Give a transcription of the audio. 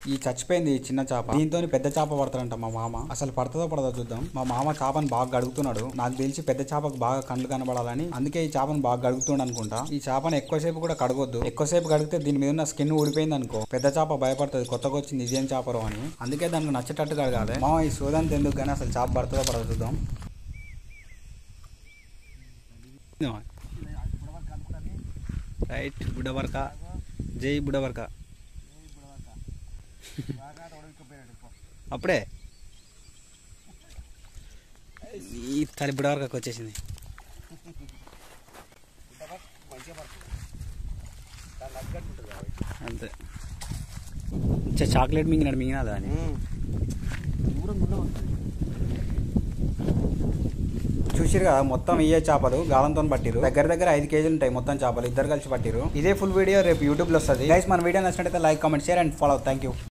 ఈ చచ్చిపోయింది ఈ చిన్న చేప దీంతో పెద్ద చేప పడతాడంట మా మామ అసలు పడుతుందో పడదో చూద్దాం మా మామ చేపను బాగా గడుగుతున్నాడు నాకు తెలిసి పెద్ద చేపకు బాగా కండ్లు కనబడాలని అందుకే ఈ చేపను బాగా గడుగుతుండ అనుకుంటా ఈ చేపను ఎక్కువసేపు కూడా కడగొద్దు ఎక్కువసేపు కడిగితే దీని మీద ఉన్న స్కిన్ ఊడిపోయింది అనుకో పెద్ద చేప భయపడుతుంది కొత్తగా వచ్చింది ఇదేం చేపరు అని అందుకే దానికి నచ్చేటట్టు కడగాలి మా ఈ సోదంత ఎందుకు కానీ అసలు చేప పడుతుందో పడదో చూద్దాం రైట్ బుడవర్క జై బుడవర్క అప్పుడే ఈ తలి బుడవర్కకు వచ్చేసింది అంతే మంచిగా చాక్లెట్ మింగినాడు మింగినాదా అని చూసిరు కదా మొత్తం ఇయ్యే చేపలు గాలంతో పట్టిరు దగ్గర దగ్గర ఐదు కేజీలు ఉంటాయి మొత్తం చేపలు ఇద్దరు కలిసి పట్టిరు ఇదే ఫుల్ వీడియో రేపు యూట్యూబ్ లో వస్తుంది గైస్ మన వీడియో నచ్చినట్టయితే like comment share and follow thank you